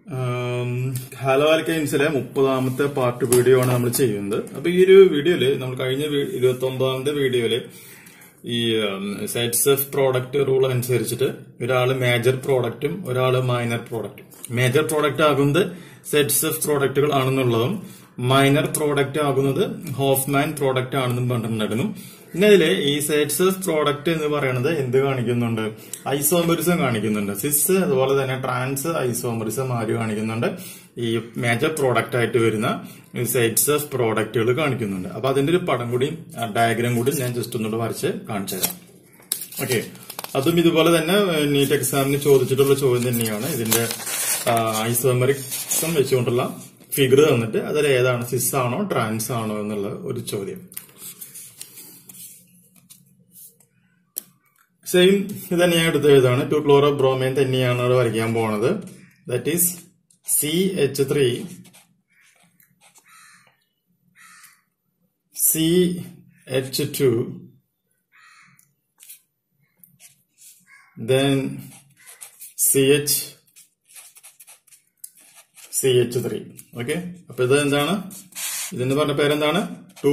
Hello ആൽക്കൈൻസിലെ മുപ്പതാമത്തെ part video ആണ് നമ്മൾ ചെയ്യുന്നത് അപ്പൊ ഈ ഒരു വീഡിയോയില് നമ്മൾ കഴിഞ്ഞ ഇരുപത്തി ഒമ്പതാമത്തെ വീഡിയോയില് ഈ സെറ്റ്സ് ഓഫ് പ്രോഡക്റ്റ് റൂൾ അനുസരിച്ചിട്ട് ഒരാള് മേജർ പ്രോഡക്റ്റും ഒരാള് മൈനർ പ്രോഡക്റ്റും മേജർ പ്രോഡക്റ്റ് ആകുന്നത് സെറ്റ്സ് ഓഫ് പ്രോഡക്റ്റുകൾ ആണെന്നുള്ളതും മൈനർ പ്രോഡക്റ്റ് ആകുന്നത് ഹോഫ്മാൻ പ്രോഡക്റ്റ് ആണെന്നും പറഞ്ഞിട്ടുണ്ടായിരുന്നു പിന്നെ ഇതില് ഈ സെറ്റ്സ് ഓഫ് പ്രോഡക്റ്റ് എന്ന് പറയുന്നത് എന്ത് കാണിക്കുന്നുണ്ട് ഐസോമറിസം കാണിക്കുന്നുണ്ട് സിസ് അതുപോലെ തന്നെ ട്രാൻസ് ഐസോമറിസം ആര് കാണിക്കുന്നുണ്ട് ഈ മേജർ പ്രോഡക്റ്റ് ആയിട്ട് വരുന്ന സെറ്റ്സ് ഓഫ് പ്രോഡക്റ്റുകൾ കാണിക്കുന്നുണ്ട് അപ്പൊ അതിന്റെ ഒരു പടം കൂടി ഡയഗ്രാം കൂടി ഞാൻ ജസ്റ്റ് ഒന്നുകൂടെ വരച്ച് കാണിച്ചു തരാം ഓക്കെ അതും ഇതുപോലെ തന്നെ നീറ്റ് എക്സാമിന് ചോദിച്ചിട്ടുള്ള ചോദ്യം തന്നെയാണ് ഇതിന്റെ ഐസോമറിക്സം വെച്ചുകൊണ്ടുള്ള ഫിഗർ തന്നിട്ട് അതിൽ ഏതാണ് സിസ് ആണോ ട്രാൻസ് ആണോ എന്നുള്ള ഒരു ചോദ്യം സെയിം ഇത് തന്നെ ഞാൻ എടുത്ത് എഴുതാണ് ടു ക്ലോറോ ബ്രോമൈൻ തന്നെയാണ് അവിടെ വരയ്ക്കാൻ പോണത് that is C H three C H two then CH C H three okay അപ്പൊ ഇത് എന്താണ് ഇതിന് പറഞ്ഞ പേരെന്താണ് two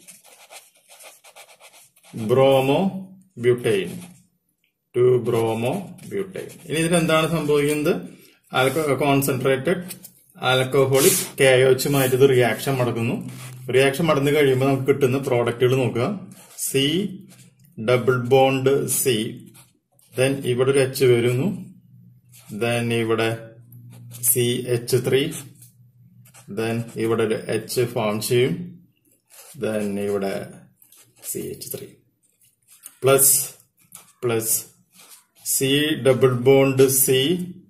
bromo butane two bromo butane ഇനി ഇതിനെന്താണ് സംഭവിക്കുന്നത് ആൽക്കോ കോൺസെൻട്രേറ്റഡ് ആൽക്കഹോളിക് കെയോച്ചുമായിട്ട് ഇത് റിയാക്ഷൻ നടക്കുന്നു റിയാക്ഷൻ നടന്നു കഴിയുമ്പോൾ നമുക്ക് കിട്ടുന്ന പ്രോഡക്റ്റുകൾ നോക്കുക C double bond C then ഇവിടെ ഒരു എച്ച് വരുന്നു ദെൻ ഇവിടെ സി എച്ച് ത്രീ ദെൻ ഇവിടെ ഒരു എച്ച് ഫോം ചെയ്യും ദെൻ ഇവിടെ C H three plus plus C double bond C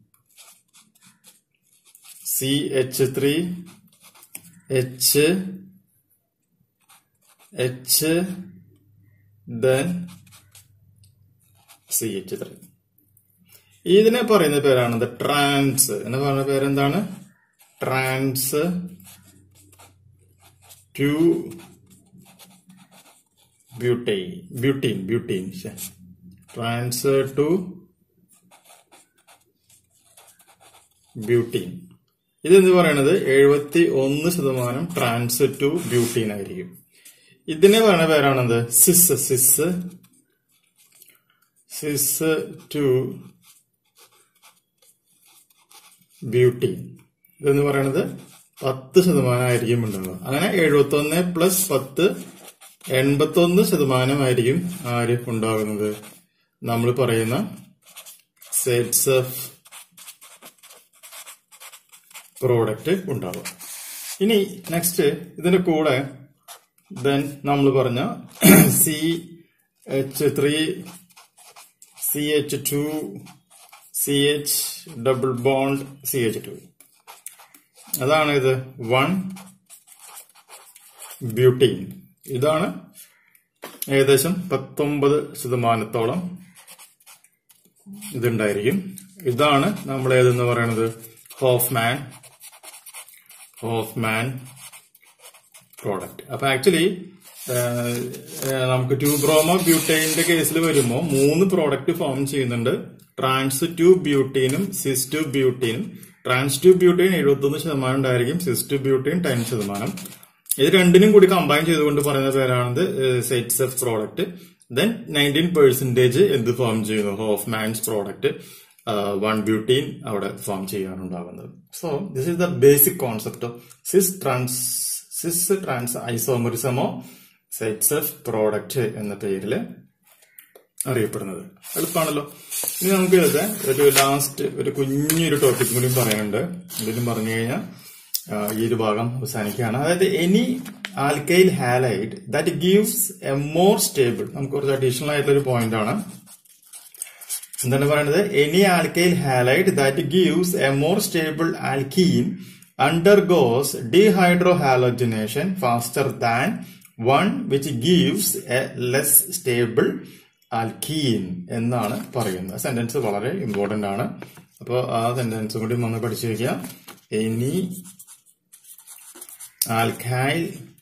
C H three H H then C H three ഇതിനെ പറയുന്ന പേരാണ് ട്രാൻസ് എന്ന് പറയുന്ന പേരെന്താണ് trans two butane butene butene trans two butene ഇതെന്ന് പറയുന്നത് എഴുപത്തി ഒന്ന് ശതമാനം ട്രാൻസ് ടു ബ്യൂട്ടീൻ ആയിരിക്കും ഇതിനെ പറയുന്ന പേരാണത് സിസ് സിസ് സിസ് ടു ബ്യൂട്ടി ഇതെന്ന് പറയുന്നത് പത്ത് ശതമാനമായിരിക്കും ഉണ്ടാവുക അങ്ങനെ എഴുപത്തി ഒന്ന് പ്ലസ് പത്ത് എൺപത്തി ഒന്ന് ശതമാനമായിരിക്കും ആര് ഉണ്ടാകുന്നത് നമ്മൾ പറയുന്ന സെറ്റ്സ് ഓഫ് പ്രോഡക്റ്റ് ഉണ്ടാവുക ഇനി നെക്സ്റ്റ് ഇതിന്റെ കൂടെ ദെൻ നമ്മൾ പറഞ്ഞ C H three C H two C H double bond C H two അതാണ് ഇത് വൺ ബ്യൂട്ടീൻ ഇതാണ് ഏകദേശം പത്തൊമ്പത് ശതമാനത്തോളം ഇതുണ്ടായിരിക്കും ഇതാണ് നമ്മൾ ഏതെന്ന് പറയുന്നത് ഹോഫ്മാൻ ഹോഫ്മാൻ പ്രോഡക്റ്റ് അപ്പൊ ആക്ച്വലി നമുക്ക് ടു ബ്രോമോ ബ്യൂട്ടൈനിന്റെ കേസിൽ വരുമ്പോൾ മൂന്ന് പ്രോഡക്റ്റ് ഫോം ചെയ്യുന്നുണ്ട് ട്രാൻസ് ടു ബ്യൂട്ടീനും സിസ് ടു ബ്യൂട്ടീനും ട്രാൻസ് ടു ബ്യൂട്ടീൻ എഴുപത്തൊന്ന് ശതമാനം ഉണ്ടായിരിക്കും സിസ് ടു ബ്യൂട്ടീൻ ടെൻ ശതമാനം ഇത് രണ്ടിനും കൂടി കമ്പൈൻ ചെയ്തുകൊണ്ട് പറയുന്ന പേരാണത് Saytzeff product then nineteen percentage എന്ത് ഫോം ചെയ്യുന്നു Hofmann's product one butene അവിടെ ഫോം ചെയ്യാറുണ്ടാകുന്നത് so this is the basic concept of cis trans cis trans ഐസോമറിസമോ സെറ്റ്സ് ഓഫ് പ്രോഡക്റ്റ് എന്ന പേരിൽ അറിയപ്പെടുന്നത് എളുപ്പമാണല്ലോ ഇനി നമുക്ക് ഇതൊക്കെ ഒരു ലാസ്റ്റ് ഒരു കുഞ്ഞൊരു ടോപ്പിക് കൂടി പറയാനുണ്ട് എന്തെങ്കിലും പറഞ്ഞു കഴിഞ്ഞാൽ ഈ ഒരു ഭാഗം അവസാനിക്കുകയാണ് അതായത് any alkyl halide that gives a more stable നമുക്ക് കുറച്ച് അഡീഷണൽ ആയിട്ടുള്ള ഒരു പോയിന്റ് ആണ് എന്താണ് പറയുന്നത് any alkyl halide that gives a more stable alkene undergoes dehydrohalogenation faster than one which gives a less stable alkene എന്നാണ് പറയുന്നത് സെന്റൻസ് വളരെ ഇമ്പോർട്ടന്റ് ആണ് അപ്പോൾ ആ സെന്റൻസ് കൂടി ഒന്ന് പഠിച്ചു വയ്ക്കുക any alkyl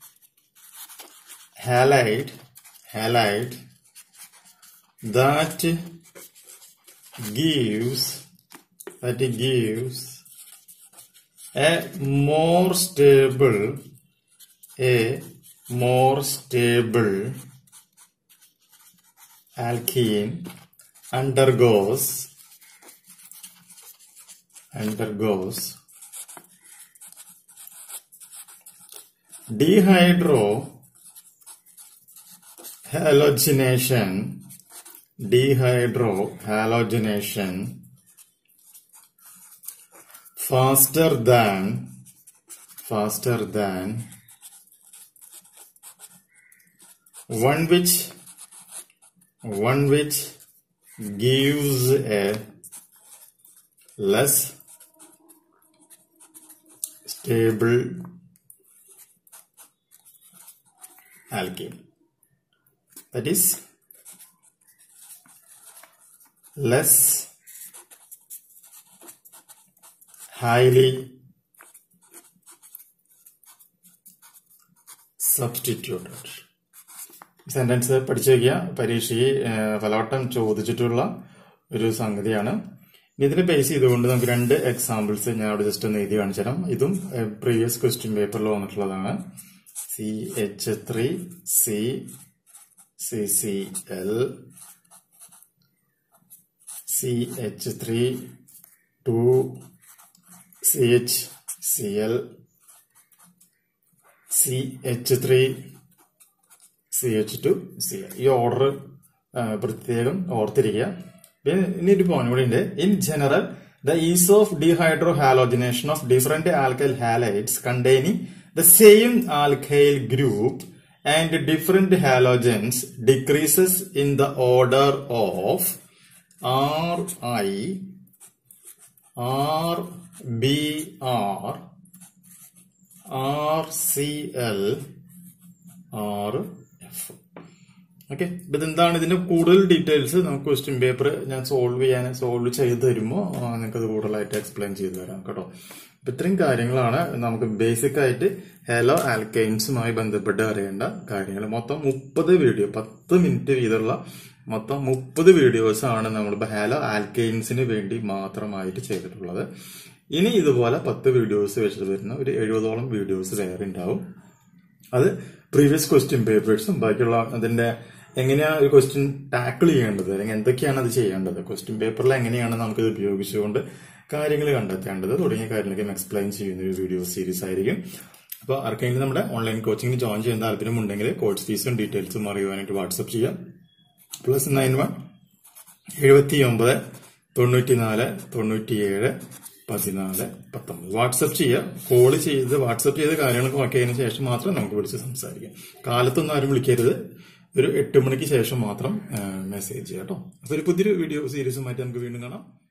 halide halide that gives that gives a more stable a more stable alkene undergoes undergoes dehydro halogenation dehydro halogenation faster than faster than one which one which gives a less stable alkene. That is less highly substituted. Sentence പഠിച്ചു വയ്ക്കുക പരീക്ഷയ്ക്ക് പലവട്ടം ചോദിച്ചിട്ടുള്ള ഒരു സംഗതിയാണ് ഇനി ഇതിനെ base ചെയ്തുകൊണ്ട് നമുക്ക് രണ്ട് എക്സാമ്പിൾസ് ഞാൻ അവിടെ ജസ്റ്റ് ഒന്ന് എഴുതി കാണിച്ചു തരാം ഇതും പ്രീവിയസ് ക്വസ്റ്റ്യൻ പേപ്പറിൽ വന്നിട്ടുള്ളതാണ് C H three C C C L C H three two C H C L C H three C H two C ഈ ഓർഡർ പ്രത്യേകം ഓർത്തിരിക്കുക പിന്നെ ഇനി ഒരു പോയിന്റ് കൂടി ഉണ്ട് in general the ease of dehydrohalogenation of different alkyl halides containing the same alkyl group and different halogens decreases in the order of R I R B R R C L R F okay ഇപ്പൊ ഇതെന്താണ് ഇതിന്റെ കൂടുതൽ details നമുക്ക് question paper ഞാൻ solve ചെയ്യാൻ solve ചെയ്ത് തരുമ്പോൾ നിങ്ങൾക്ക് അത് കൂടുതലായിട്ട് എക്സ്പ്ലെയിൻ ചെയ്തു തരാം കേട്ടോ അപ്പൊ ഇത്രയും കാര്യങ്ങളാണ് നമുക്ക് ബേസിക് ആയിട്ട് ഹെലോ ആൽക്കൈൻസുമായി ബന്ധപ്പെട്ട് അറിയേണ്ട കാര്യങ്ങൾ മൊത്തം മുപ്പത് വീഡിയോ പത്ത് മിനിറ്റ് വീതമുള്ള മൊത്തം മുപ്പത് വീഡിയോസ് ആണ് നമ്മളിപ്പോ ഹെലോ ആൽക്കൈൻസിന് വേണ്ടി മാത്രമായിട്ട് ചെയ്തിട്ടുള്ളത് ഇനി ഇതുപോലെ പത്ത് വീഡിയോസ് വെച്ചിട്ട് വരുന്ന ഒരു എഴുപതോളം വീഡിയോസ് വേറെ ഉണ്ടാവും അത് പ്രീവിയസ് ക്വസ്റ്റ്യൻ പേപ്പേഴ്സും ബാക്കിയുള്ള അതിന്റെ എങ്ങനെയാണ് ഒരു ക്വസ്റ്റ്യൻ ടാക്കിൾ ചെയ്യേണ്ടത് അല്ലെങ്കിൽ എന്തൊക്കെയാണ് അത് ചെയ്യേണ്ടത് ക്വസ്റ്റ്യൻ പേപ്പറിൽ എങ്ങനെയാണ് നമുക്ക് ഇത് ഉപയോഗിച്ചുകൊണ്ട് കാര്യങ്ങൾ കണ്ടെത്തേണ്ടത് തുടങ്ങിയ കാര്യങ്ങളൊക്കെ എക്സ്പ്ലെയിൻ ചെയ്യുന്ന ഒരു വീഡിയോ സീരീസ് ആയിരിക്കും അപ്പോൾ ആർക്കെങ്കിലും നമ്മുടെ ഓൺലൈൻ കോച്ചിങ്ങിന് ജോയിൻ ചെയ്യാൻ താല്പര്യമുണ്ടെങ്കിൽ കോഴ്സ് ഫീസും ഡീറ്റെയിൽസും അറിയുവാനായിട്ട് വാട്സപ്പ് ചെയ്യാം പ്ലസ് നയൻ വൺ എഴുപത്തി ഒമ്പത് തൊണ്ണൂറ്റിനാല് തൊണ്ണൂറ്റിയേഴ് പതിനാല് പത്തൊമ്പത് വാട്സപ്പ് ചെയ്യുക കോൾ ചെയ്ത് വാട്സപ്പ് ചെയ്ത കാര്യങ്ങളൊക്കെ നോക്കിയതിനു ശേഷം മാത്രം നമുക്ക് വിളിച്ച് സംസാരിക്കാം കാലത്തൊന്നും ആരും വിളിക്കരുത് ഒരു എട്ട് മണിക്ക് ശേഷം മാത്രം മെസ്സേജ് ചെയ്യാം കേട്ടോ അപ്പൊ ഒരു പുതിയൊരു വീഡിയോ സീരീസുമായിട്ട് നമുക്ക് വീണ്ടും കാണാം